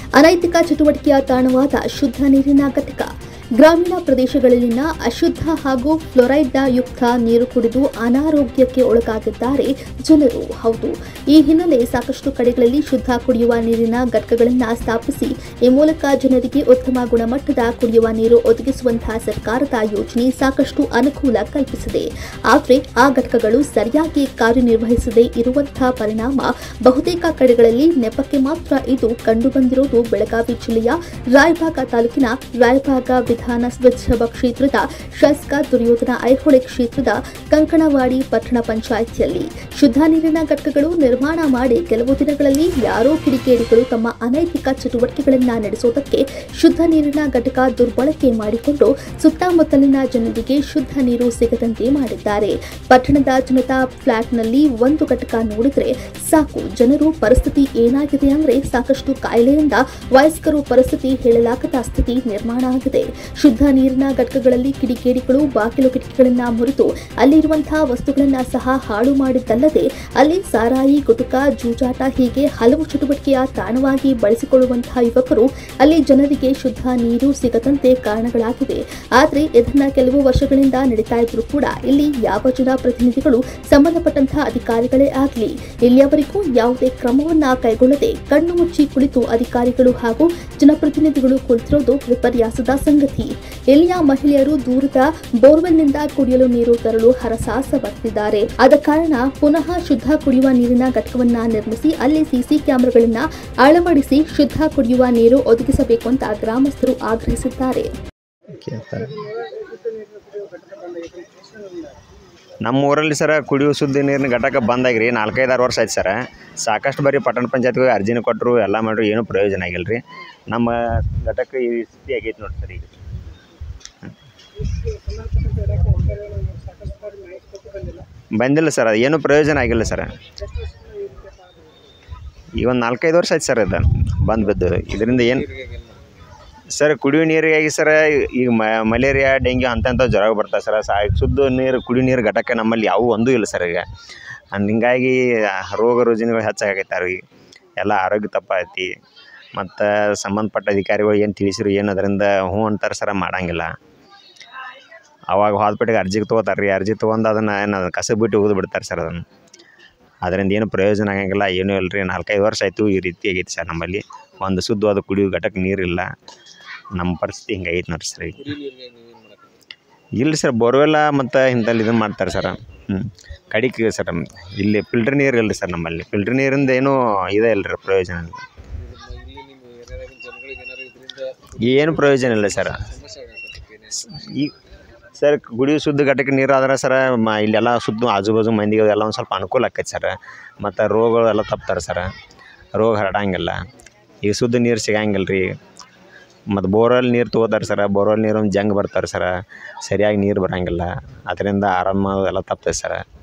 ಅನೈತಿಕ ಚಟುವಟಿಕೆಯ ತಾಣವಾದ ಶುದ್ಧ ನೀರಿನ ಘಟಕ ಗ್ರಾಮೀಣ ಪ್ರದೇಶಗಳಲ್ಲಿನ ಅಶುದ್ಧ ಹಾಗೂ ಫ್ಲೋರೈಡ್ನ ಯುಕ್ತ ನೀರು ಕುಡಿದು ಅನಾರೋಗ್ಯಕ್ಕೆ ಒಳಗಾಗಿದ್ದಾರೆ ಜನರು ಹೌದು ಈ ಹಿನ್ನೆಲೆ ಸಾಕಷ್ಟು ಕಡೆಗಳಲ್ಲಿ ಶುದ್ಧ ಕುಡಿಯುವ ನೀರಿನ ಘಟಕಗಳನ್ನು ಸ್ಥಾಪಿಸಿ ಈ ಮೂಲಕ ಜನರಿಗೆ ಉತ್ತಮ ಗುಣಮಟ್ಟದ ಕುಡಿಯುವ ನೀರು ಒದಗಿಸುವಂತಹ ಸರ್ಕಾರದ ಯೋಜನೆ ಸಾಕಷ್ಟು ಅನುಕೂಲ ಕಲ್ಪಿಸಿದೆ ಆದರೆ ಆ ಘಟಕಗಳು ಸರಿಯಾಗಿ ಕಾರ್ಯನಿರ್ವಹಿಸದೇ ಇರುವಂತಹ ಪರಿಣಾಮ ಬಹುತೇಕ ಕಡೆಗಳಲ್ಲಿ ನೆಪಕ್ಕೆ ಮಾತ್ರ ಇದು ಕಂಡುಬಂದಿರುವುದು ಬೆಳಗಾವಿ ಜಿಲ್ಲೆಯ ರಾಯಭಾಗ ತಾಲೂಕಿನ ರಾಯಭಾಗ ವಿಧಾನಸಭಾ ಕ್ಷೇತ್ರದ ಶಾಸಕ ದುರ್ಯೋಧನ ಐಹೊಳೆ ಕ್ಷೇತ್ರದ ಕಂಕಣವಾಡಿ ಪಟ್ಟಣ ಪಂಚಾಯಿತಿಯಲ್ಲಿ ಶುದ್ಧ ನೀರಿನ ಘಟಕಗಳು ನಿರ್ಮಾಣ ಮಾಡಿ ಕೆಲವು ದಿನಗಳಲ್ಲಿ ಯಾರೋ ಕಿಡಿಕೇಡಿಗಳು ತಮ್ಮ ಅನೈತಿಕ ಚಟುವಟಿಕೆಗಳನ್ನು ನಡೆಸುವುದಕ್ಕೆ ಶುದ್ಧ ನೀರಿನ ಘಟಕ ದುರ್ಬಳಕೆ ಮಾಡಿಕೊಂಡು ಸುತ್ತಮುತ್ತಲಿನ ಜನರಿಗೆ ಶುದ್ಧ ನೀರು ಸಿಗದಂತೆ ಮಾಡಿದ್ದಾರೆ ಪಟ್ಟಣದ ಜನತಾ ಫ್ಲಾಟ್ನಲ್ಲಿ ಒಂದು ಘಟಕ ನೋಡಿದ್ರೆ ಸಾಕು ಜನರು ಪರಿಸ್ಥಿತಿ ಏನಾಗಿದೆ ಅಂದ್ರೆ ಸಾಕಷ್ಟು ಕಾಯಿಲೆಯಿಂದ ವಯಸ್ಕರು ಪರಿಸ್ಥಿತಿ ಹೇಳಲಾಗದ ಸ್ಥಿತಿ ನಿರ್ಮಾಣ ಆಗಿದೆ ಶುದ್ಧ ನೀರಿನ ಘಟಕಗಳಲ್ಲಿ ಕಿಡಿಕೇಡಿಗಳು ಬಾಗಿಲು ಕಿಟಕಿಗಳನ್ನ ಮುರಿದು ಅಲ್ಲಿರುವಂತಹ ವಸ್ತುಗಳನ್ನ ಸಹ ಹಾಳು ಮಾಡಿದ್ದಲ್ಲದೆ ಅಲ್ಲಿ ಸಾರಾಯಿ ಗುಟುಕ ಜೂಜಾಟ ಹೀಗೆ ಹಲವು ಚಟುವಟಿಕೆಯ ತಾಣವಾಗಿ ಬಳಸಿಕೊಳ್ಳುವಂತಹ ಯುವಕರು ಅಲ್ಲಿ ಜನರಿಗೆ ಶುದ್ಧ ನೀರು ಸಿಗದಂತೆ ಕಾರಣಗಳಾಗಿವೆ ಆದರೆ ಇದನ್ನ ಕೆಲವು ವರ್ಷಗಳಿಂದ ನಡೀತಾ ಇದ್ರೂ ಕೂಡ ಇಲ್ಲಿ ಯಾವ ಜನಪ್ರತಿನಿಧಿಗಳು ಸಂಬಂಧಪಟ್ಟಂತಹ ಅಧಿಕಾರಿಗಳೇ ಆಗಲಿ ಇಲ್ಲಿಯವರೆಗೂ ಯಾವುದೇ ಕ್ರಮವನ್ನ ಕೈಗೊಳ್ಳದೆ ಕಣ್ಣು ಮುಚ್ಚಿ ಕುಳಿತು ಅಧಿಕಾರಿಗಳು ಹಾಗೂ ಜನಪ್ರತಿನಿಧಿಗಳು ಕುಳಿತಿರೋದು ವಿಪರ್ಯಾಸದ ಸಂಗತಿ ಇಲ್ಲಿಯ ಮಹಿಳೆಯರು ದೂರದ ಬೋರ್ವೆಲ್ನಿಂದ ಕುಡಿಯಲು ನೀರು ತರಲು ಹರಸಾಹಸ ಪಡ್ತಿದ್ದಾರೆ ಆದ ಕಾರಣ ಪುನಃ ಶುದ್ಧ ಕುಡಿಯುವ ನೀರಿನ ಘಟಕವನ್ನ ನಿರ್ಮಿಸಿ ಅಲ್ಲಿ ಸಿಸಿ ಕ್ಯಾಮೆರಾಗಳನ್ನ ಅಳವಡಿಸಿ ಶುದ್ಧ ಕುಡಿಯುವ ನೀರು ಒದಗಿಸಬೇಕು ಅಂತ ಗ್ರಾಮಸ್ಥರು ಆಗ್ರಹಿಸಿದ್ದಾರೆ ನಮ್ಮ ಊರಲ್ಲಿ ಸರ ಕುಡಿಯುವ ಶುದ್ಧ ನೀರಿನ ಘಟಕ ಬಂದಾಗ್ರಿ ನಾಲ್ಕೈದಾರು ವರ್ಷ ಆಯ್ತು ಸರ ಸಾಕಷ್ಟು ಬಾರಿ ಪಟ್ಟಣ ಪಂಚಾಯತ್ಗೆ ಅರ್ಜಿನ ಕೊಟ್ಟರು ಎಲ್ಲ ಮಾಡ್ರು ಏನೂ ಪ್ರಯೋಜನ ಆಗಿಲ್ಲ ರೀ ನಮ್ಮ ಘಟಕ ಈ ಸ್ಥಿತಿ ಆಗೈತೆ ನೋಡಿ ಸರ್ ಈಗ ಬಂದಿಲ್ಲ ಸರ್ ಅದು ಏನೂ ಪ್ರಯೋಜನ ಆಗಿಲ್ಲ ಸರ್ ಈಗ ಒಂದು ನಾಲ್ಕೈದು ವರ್ಷ ಆಯ್ತು ಸರ್ ಅದು ಬಂದು ಬಿದ್ದು ಇದರಿಂದ ಏನು ಸರ್ ಕುಡಿಯೋ ನೀರಿಗಾಗಿ ಸರ ಈಗ ಮಲೇರಿಯಾ ಡೆಂಗ್ಯೂ ಅಂತಂಥ ಜ್ವರ ಬರ್ತಾವೆ ಸರ ಸಾ ಶುದ್ಧ ನೀರು ಕುಡಿಯೋ ನೀರು ಘಟಕ ನಮ್ಮಲ್ಲಿ ಯಾವುವು ಒಂದೂ ಇಲ್ಲ ಸರ್ ಈಗ ಅಂದ್ ಹಿಂಗಾಗಿ ರೋಗ ರುಜಿನಗಳು ಹೆಚ್ಚಾಗೈತೆ ಅವ್ರಿಗೆ ಎಲ್ಲ ಆರೋಗ್ಯ ತಪ್ಪಾಗೈತಿ ಮತ್ತು ಸಂಬಂಧಪಟ್ಟ ಅಧಿಕಾರಿಗಳು ಏನು ತಿಳಿಸಿರು ಏನು ಅದರಿಂದ ಹ್ಞೂ ಅಂತಾರೆ ಸರ ಮಾಡಂಗಿಲ್ಲ ಅವಾಗ ಹಾಸ್ಪಿಟ್ಲಿಗೆ ಅರ್ಜಿ ತೊಗೋತಾರೆ ರೀ ಅರ್ಜಿ ತೊಗೊಂಡು ಅದನ್ನು ಏನು ಕಸ ಬಿಟ್ಟು ಉಗಿದು ಬಿಡ್ತಾರೆ ಸರ್ ಅದನ್ನು ಅದರಿಂದ ಏನು ಪ್ರಯೋಜನ ಆಗಂಗಿಲ್ಲ ಏನೂ ಇಲ್ಲ ರೀ ನಾಲ್ಕೈದು ವರ್ಷ ಆಯಿತು ಈ ರೀತಿ ಆಗೈತೆ ಸರ್ ನಮ್ಮಲ್ಲಿ ಒಂದು ಶುದ್ಧವಾದ ಕುಡಿಯೋ ಘಟಕ ನೀರಿಲ್ಲ ನಮ್ಮ ಪರಿಸ್ಥಿತಿ ಹಿಂಗೆ ಐತೆ ನೋಡ್ರಿ ಸರ್ ಈಗ ಇಲ್ಲ ಸರ್ ಬೋರ್ವೆಲ್ಲ ಮತ್ತು ಇಂಥಲ್ಲಿ ಇದನ್ನು ಮಾಡ್ತಾರೆ ಸರ್ ಹ್ಞೂ ಕಡಿಕೆ ಸರ್ ಇಲ್ಲಿ ಫಿಲ್ಟ್ರ್ ನೀರು ಇಲ್ಲ ರೀ ಸರ್ ನಮ್ಮಲ್ಲಿ ಫಿಲ್ಟ್ರ್ ನೀರಿಂದ ಏನೂ ಇದೇ ಇಲ್ಲ ರೀ ಪ್ರಯೋಜನ ಇಲ್ಲ ಏನು ಪ್ರಯೋಜನ ಇಲ್ಲ ಸರ್ ಈ ಸರ್ ಕುಡಿಯೋ ಶುದ್ಧ ಘಟಕ ನೀರು ಆದ್ರೆ ಸರ ಮ ಇಲ್ಲೆಲ್ಲ ಶುದ್ಧ ಆಜು ಬಾಜು ಮಂದಿಗೆ ಎಲ್ಲ ಒಂದು ಸ್ವಲ್ಪ ಅನುಕೂಲ ಆಕೈತೆ ಸರ್ ಮತ್ತು ರೋಗಗಳು ಎಲ್ಲ ತಪ್ತಾರೆ ಸರ ರೋಗ ಹರಡಂಗಿಲ್ಲ ಈಗ ಶುದ್ಧ ನೀರು ಸಿಗಂಗಿಲ್ಲ ರೀ ಮತ್ತು ಬೋರ್ವೆಲ್ ನೀರು ತೊಗೋತಾರೆ ಸರ ಬೋರ್ವೆಲ್ ನೀರು ಒಂದು ಜಂಗ್ ಬರ್ತಾರೆ ಸರ ಸರಿಯಾಗಿ ನೀರು ಬರಂಗಿಲ್ಲ ಅದರಿಂದ ಆರಾಮ ಎಲ್ಲ ತಪ್ತೈತೆ ಸರ